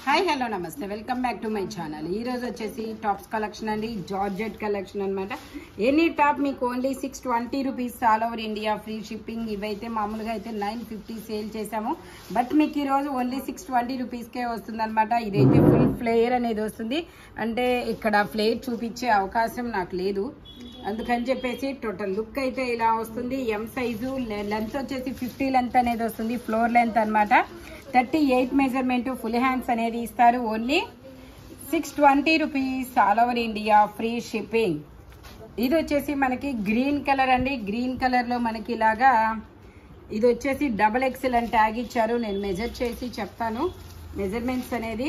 hi hello నమస్తే welcome back to my channel ఈ రోజు వచ్చేసి టాప్స్ కలెక్షన్ అండి జార్జెట్ కలెక్షన్ అన్నమాట ఎనీ టాప్ మీకు only six twenty rupees all over India free shipping ఇవైతే మామూలుగా అయితే నైన్ ఫిఫ్టీ సేల్ చేసాము బట్ మీకు ఈ రోజు ఓన్లీ సిక్స్ ట్వంటీ రూపీస్కే వస్తుంది అనమాట ఇదైతే ఫుల్ ఫ్లేయర్ అనేది వస్తుంది అంటే ఇక్కడ ఫ్లేర్ చూపించే అవకాశం నాకు లేదు అందుకని చెప్పేసి టోటల్ లుక్ అయితే ఇలా వస్తుంది ఎం సైజు లెంత్ వచ్చేసి ఫిఫ్టీ లెంత్ అనేది వస్తుంది ఫ్లోర్ లెంత్ అన్నమాట thirty eight measurement full hands అనేది ఇస్తారు only six twenty rupees all over India free shipping ఇది వచ్చేసి మనకి గ్రీన్ కలర్ అండి గ్రీన్ కలర్లో మనకి ఇలాగా ఇది వచ్చేసి డబల్ ఎక్సెల్ అని ట్యాగ్ ఇచ్చారు నేను మెజర్ చేసి చెప్తాను మెజర్మెంట్స్ అనేది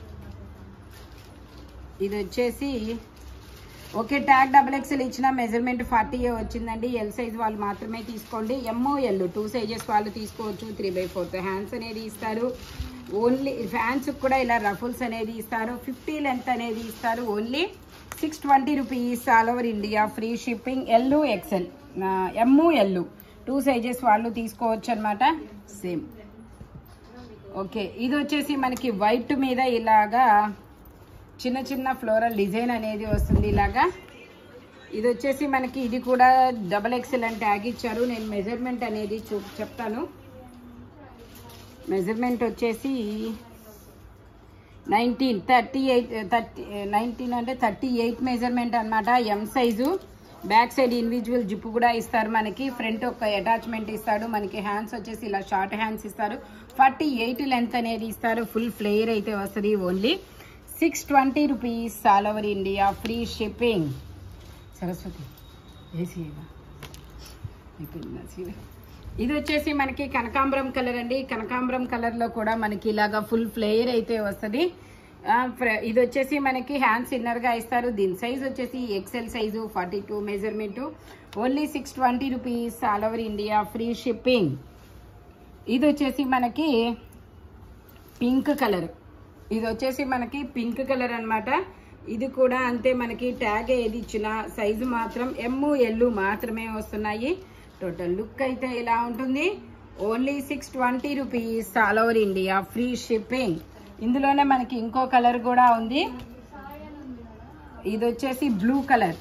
ఇది వచ్చేసి ఓకే ట్యాగ్ డబుల్ ఎక్స్ఎల్ ఇచ్చిన మెజర్మెంట్ ఫార్టీ వచ్చిందండి ఎల్ సైజ్ వాళ్ళు మాత్రమే తీసుకోండి ఎమ్మో ఎల్ టూ సైజెస్ వాళ్ళు తీసుకోవచ్చు త్రీ బై ఫోర్త్ హ్యాండ్స్ అనేది ఇస్తారు ఓన్లీ ఫ్యాన్స్ కూడా ఇలా రఫుల్స్ అనేది ఇస్తారు ఫిఫ్టీ లెంత్ అనేది ఇస్తారు only six twenty rupees all over India free shipping L XL M L two sizes వాళ్ళు తీసుకోవచ్చు అనమాట సేమ్ ఓకే ఇది వచ్చేసి మనకి వైట్ మీద ఇలాగా చిన్న చిన్న ఫ్లోరల్ డిజైన్ అనేది వస్తుంది ఇలాగా ఇది వచ్చేసి మనకి ఇది కూడా డబల్ ఎక్సెల్ అని ట్యాగ్ ఇచ్చారు నేను మెజర్మెంట్ అనేది చూ చెప్తాను మెజర్మెంట్ వచ్చేసి nineteen thirty eight thirty nineteen అంటే థర్టీ ఎయిట్ మెజర్మెంట్ అనమాట M size back side individual zip కూడా ఇస్తారు మనకి ఫ్రంట్ ఒక అటాచ్మెంట్ ఇస్తాడు మనకి హ్యాండ్స్ వచ్చేసి ఇలా షార్ట్ హ్యాండ్స్ ఇస్తారు ఫార్టీ ఎయిట్ లెంత్ అనేది ఇస్తారు ఫుల్ ఫ్లేయర్ అయితే వస్తుంది only six twenty rupees all over India free shipping Saraswati ఏసీ ఇది వచ్చేసి మనకి కనకాంబరం కలర్ అండి కనకాంబరం కలర్లో కూడా మనకి ఇలాగా ఫుల్ ఫ్లేయర్ అయితే వస్తుంది ఇది వచ్చేసి మనకి హ్యాండ్స్ ఇన్నర్గా ఇస్తారు దీని సైజ్ వచ్చేసి XL size forty two measurement only six twenty rupees all over India free shipping ఇది వచ్చేసి మనకి పింక్ కలర్ ఇది వచ్చేసి మనకి పింక్ కలర్ అన్నమాట ఇది కూడా అంతే మనకి ట్యాగ్ ఏది ఇచ్చినా సైజు మాత్రం ఎమ్ము ఎల్లు మాత్రమే వస్తున్నాయి టోటల్ లుక్ అయితే ఇలా ఉంటుంది only six twenty rupees all over India free shipping ఇందులోనే మనకి ఇంకో కలర్ కూడా ఉంది ఇది వచ్చేసి బ్లూ కలర్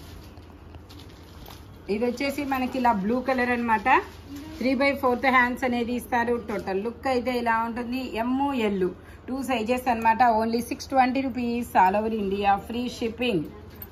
ఇది వచ్చేసి మనకి ఇలా బ్లూ కలర్ అన్నమాట త్రీ బై ఫోర్త్ హ్యాండ్స్ అనేది ఇస్తారు టోటల్ లుక్ అయితే ఇలా ఉంటుంది ఎమ్ము ఎల్లు టూ సైజెస్ అన్నమాట only six twenty rupees all over India free shipping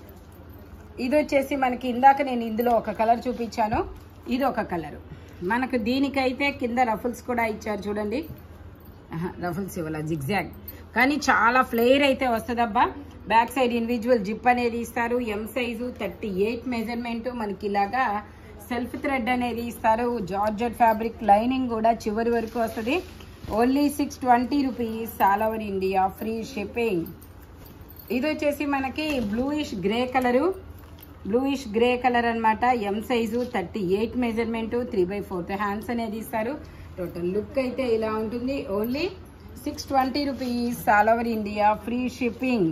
ఇది వచ్చేసి మనకి ఇందాక నేను ఇందులో ఒక కలర్ చూపించాను ఇది ఒక కలర్ మనకు దీనికైతే కింద రఫుల్స్ కూడా ఇచ్చారు చూడండి రఫుల్స్ ఇవ్వాల జిగ్జాగ్ కానీ చాలా ఫ్లేయర్ అయితే వస్తుందబ్బా బ్యాక్ సైడ్ ఇండివిజువల్ జిప్ అనేది ఇస్తారు M size thirty eight measurement మనకి ఇలాగా సెల్ఫ్ థ్రెడ్ అనేది ఇస్తారు జార్జెట్ ఫ్యాబ్రిక్ లైనింగ్ కూడా చివరి వరకు వస్తుంది only six twenty rupees all over India free shipping ఇది వచ్చేసి మనకి bluish grey colour bluish grey colour అనమాట M size thirty eight measurement three by fourth hands అనేది ఇస్తారు టోటల్ లుక్ అయితే ఇలా ఉంటుంది only six twenty rupees all over India free shipping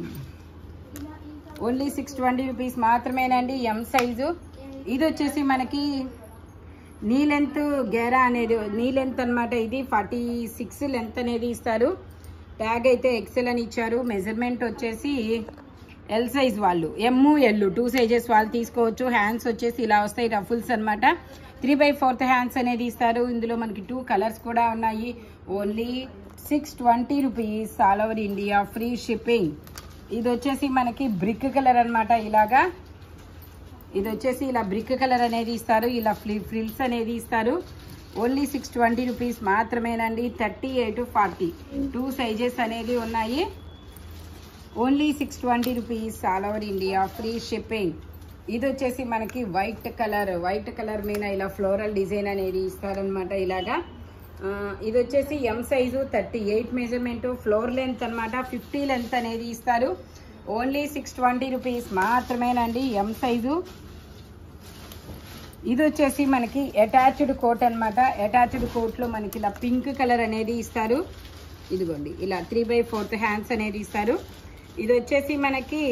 only six twenty rupees మాత్రమేనండి ఎం సైజు ఇది వచ్చేసి మనకి నీ లెంత్ గేరా అనేది నీ లెంత్ అనమాట ఇది ఫార్టీ సిక్స్ లెంత్ అనేది ఇస్తారు ట్యాగ్ అయితే ఎక్సెల్ అని ఇచ్చారు మెజర్మెంట్ వచ్చేసి ఎల్ సైజ్ వాళ్ళు ఎమ్ము ఎల్లు టూ సైజెస్ వాళ్ళు తీసుకోవచ్చు హ్యాండ్స్ వచ్చేసి ఇలా వస్తాయి రఫుల్స్ అనమాట త్రీ బై ఫోర్త్ హ్యాండ్స్ అనేది ఇస్తారు ఇందులో మనకి టూ కలర్స్ కూడా ఉన్నాయి only six twenty rupees all over India free shipping ఇది వచ్చేసి మనకి బ్రిక్ కలర్ అనమాట ఇలాగా ఇది వచ్చేసి ఇలా బ్రిక్ కలర్ అనేది ఇస్తారు ఇలా ఫ్లి ఫ్రిల్స్ అనేది ఇస్తారు ఓన్లీ సిక్స్ ట్వంటీ రూపీస్ మాత్రమేనండి thirty eight forty two sizes అనేది ఉన్నాయి only six twenty rupees all over India free shipping ఇది వచ్చేసి మనకి వైట్ కలర్ వైట్ కలర్ మీద ఇలా ఫ్లోరల్ డిజైన్ అనేది ఇస్తారనమాట ఇలాగా ఆ, ఇది వచ్చేసి M size thirty eight measurement floor length అనమాట ఫిఫ్టీ లెంత్ అనేది ఇస్తారు ఓన్లీ సిక్స్ ట్వంటీ రూపీస్ మాత్రమేనండి ఎం సైజు ఇది వచ్చేసి మనకి అటాచ్డ్ కోట్ అనమాట అటాచ్డ్ కోట్లో మనకి ఇలా పింక్ కలర్ అనేది ఇస్తారు ఇదిగోండి ఇలా త్రీ బై ఫోర్త్ హ్యాండ్స్ అనేది ఇస్తారు ఇది వచ్చేసి మనకి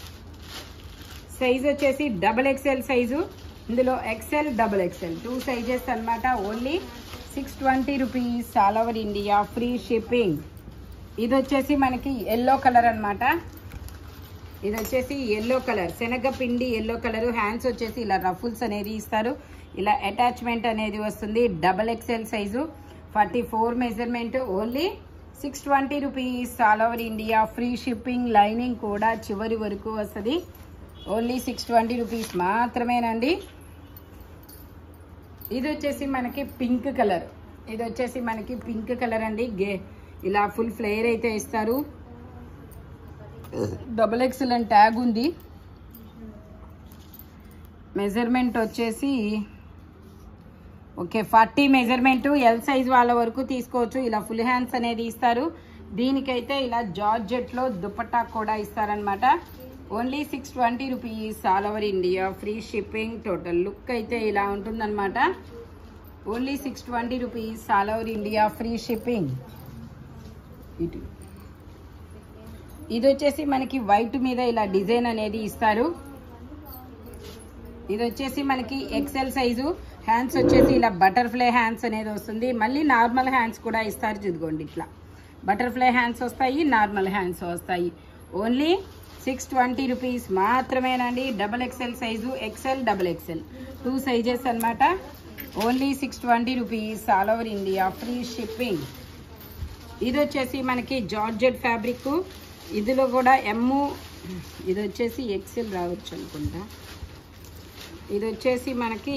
సైజ్ వచ్చేసి డబల్ ఎక్స్ఎల్ సైజు ఇందులో XL double XL two sizes అన్నమాట only six twenty rupees all over India free shipping ఇది వచ్చేసి మనకి ఎల్లో కలర్ అన్నమాట ఇది వచ్చేసి ఎల్లో కలర్ శనగపిండి ఎల్లో కలర్ హ్యాండ్స్ వచ్చేసి ఇలా రఫుల్స్ అనేది ఇస్తారు ఇలా అటాచ్మెంట్ అనేది వస్తుంది double XL size forty four measurement only six twenty rupees all over India free shipping lining కూడా చివరి వరకు వస్తుంది ఓన్లీ సిక్స్ ట్వంటీ రూపీస్ మాత్రమేనండి ఇది వచ్చేసి మనకి పింక్ కలర్ ఇది వచ్చేసి మనకి పింక్ కలర్ అండి గే ఇలా ఫుల్ ఫ్లేయర్ అయితే ఇస్తారు డబుల్ ఎక్స్ఎల్ అని ట్యాగ్ ఉంది మెజర్మెంట్ వచ్చేసి okay forty measurement L size వాళ్ళ వరకు తీసుకోవచ్చు ఇలా ఫుల్ హ్యాండ్స్ అనేది ఇస్తారు దీనికైతే ఇలా జార్జెట్లో దుపట్టా కూడా ఇస్తారనమాట only six twenty rupees all over India free shipping total look అయితే ఇలా ఉంటుందన్నమాట only six twenty rupees all over India free shipping ఇటు ఇది వచ్చేసి మనకి వైట్ మీద ఇలా డిజైన్ అనేది ఇస్తారు ఇది వచ్చేసి మనకి ఎక్సెల్ సైజు హ్యాండ్స్ వచ్చేసి ఇలా బటర్ఫ్లై హ్యాండ్స్ అనేది వస్తుంది మళ్ళీ నార్మల్ హ్యాండ్స్ కూడా ఇస్తారు చూసుకోండి ఇట్లా బటర్ఫ్లై హ్యాండ్స్ వస్తాయి నార్మల్ హ్యాండ్స్ వస్తాయి ఓన్లీ సిక్స్ ట్వంటీ రూపీస్ మాత్రమేనండి double XL size XL double XL two sizes అన్నమాట only six twenty rupees all over India free shipping ఇది వచ్చేసి మనకి జార్జెట్ ఫ్యాబ్రిక్ ఇందులో కూడా ఎమ్ము ఇది వచ్చేసి ఎక్సెల్ రావచ్చు అనుకుంటా ఇది వచ్చేసి మనకి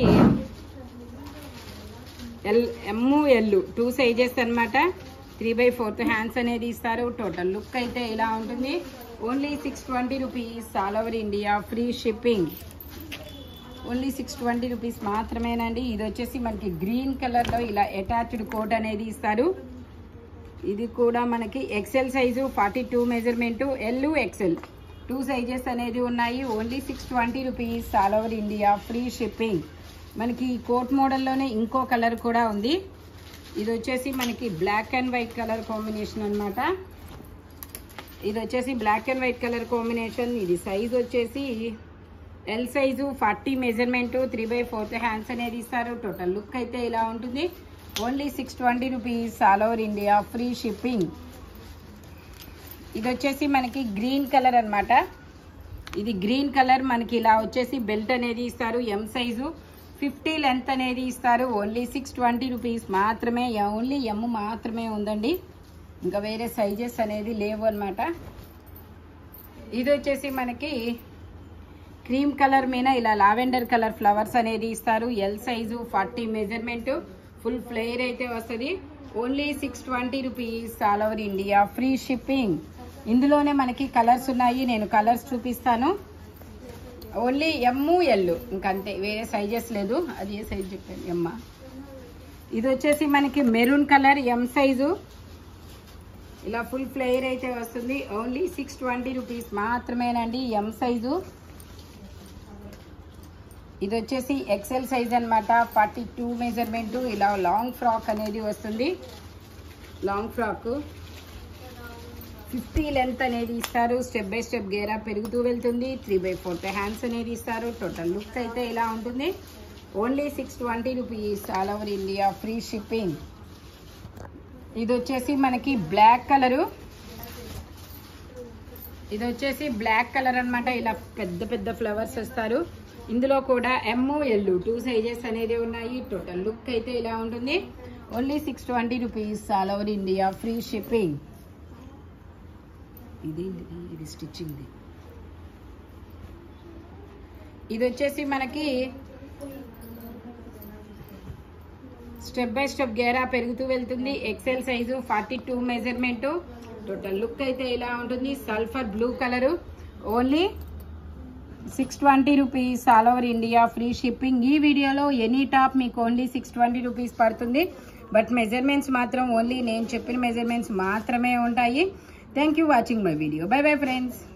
L M L two sizes అన్నమాట త్రీ బై ఫోర్త్ హ్యాండ్స్ అనేది ఇస్తారు టోటల్ లుక్ అయితే ఇలా ఉంటుంది only six twenty rupees all over India free shipping only six twenty rupees మాత్రమేనండి ఇది వచ్చేసి మనకి గ్రీన్ కలర్లో ఇలా అటాచ్డ్ కోట్ అనేది ఇస్తారు ఇది కూడా మనకి XL size forty two measurement L XL two sizes అనేది ఉన్నాయి only six twenty rupees all over India free shipping మనకి ఈ కోట్ మోడల్లోనే ఇంకో కలర్ కూడా ఉంది ఇది వచ్చేసి మనకి black and white colour combination అన్నమాట ఇది వచ్చేసి black and white colour combination ఇది సైజ్ వచ్చేసి L size forty measurement three by fourth hands అనేది ఇస్తారు టోటల్ లుక్ అయితే ఇలా ఉంటుంది only six twenty rupees all over India free shipping ఇది వచ్చేసి మనకి గ్రీన్ కలర్ అన్నమాట ఇది గ్రీన్ కలర్ మనకి ఇలా వచ్చేసి బెల్ట్ అనేది ఇస్తారు ఎం సైజు ఫిఫ్టీ లెంత్ అనేది ఇస్తారు ఓన్లీ సిక్స్ ట్వంటీ రూపీస్ మాత్రమే ఓన్లీ ఎమ్ మాత్రమే ఉందండి ఇంకా వేరే సైజెస్ అనేది లేవు అనమాట ఇది వచ్చేసి మనకి క్రీమ్ కలర్ మీద ఇలా లావెండర్ కలర్ ఫ్లవర్స్ అనేది ఇస్తారు L size forty measurement full flare అయితే వస్తుంది only six twenty rupees all over India free shipping ఇందులోనే మనకి కలర్స్ ఉన్నాయి నేను కలర్స్ చూపిస్తాను ఓన్లీ ఎమ్ము ఎల్ ఇంకంతే వేరే సైజెస్ లేదు అది ఏ సైజ్ చెప్పాను ఎమ్మ ఇది వచ్చేసి మనకి మెరూన్ కలర్ ఎం సైజు ఇలా ఫుల్ ఫ్లేయర్ అయితే వస్తుంది ఓన్లీ సిక్స్ ట్వంటీ రూపీస్ మాత్రమేనండి ఎం సైజు ఇది వచ్చేసి ఎక్సెల్ సైజ్ అన్నమాట ఫార్టీ టూ మెజర్మెంట్ ఇలా లాంగ్ ఫ్రాక్ అనేది వస్తుంది లాంగ్ ఫ్రాక్ ఫిఫ్టీ లెంత్ అనేది ఇస్తారు స్టెప్ బై స్టెప్ గేరా పెరుగుతూ వెళ్తుంది త్రీ బై ఫోర్త్ హ్యాండ్స్ అనేది ఇస్తారు టోటల్ లుక్ అయితే ఇలా ఉంటుంది only six twenty rupees all over India free shipping ఇది వచ్చేసి మనకి బ్లాక్ కలరు ఇది వచ్చేసి బ్లాక్ కలర్ అన్నమాట ఇలా పెద్ద పెద్ద ఫ్లవర్స్ వస్తారు ఇందులో కూడా ఎమ్ ఎల్ టూ సైజెస్ అనేది ఉన్నాయి టోటల్ లుక్ అయితే ఇలా ఉంటుంది only six twenty rupees all over India free shipping ఇది ఇది స్టిచ్చింగ్ ఇది వచ్చేసి మనకి స్టెప్ బై స్టెప్ గేరా పెరుగుతూ వెళ్తుంది XL size forty two measurement total look అయితే ఇలా ఉంటుంది sulphur blue colour only six twenty rupees all over India free shipping ఈ వీడియోలో ఎనీ టాప్ మీకు ఓన్లీ సిక్స్ ట్వంటీ రూపీస్ పడుతుంది బట్ మెజర్మెంట్స్ మాత్రం ఓన్లీ నేను చెప్పిన మెజర్మెంట్స్ మాత్రమే ఉంటాయి thank you watching my video bye bye friends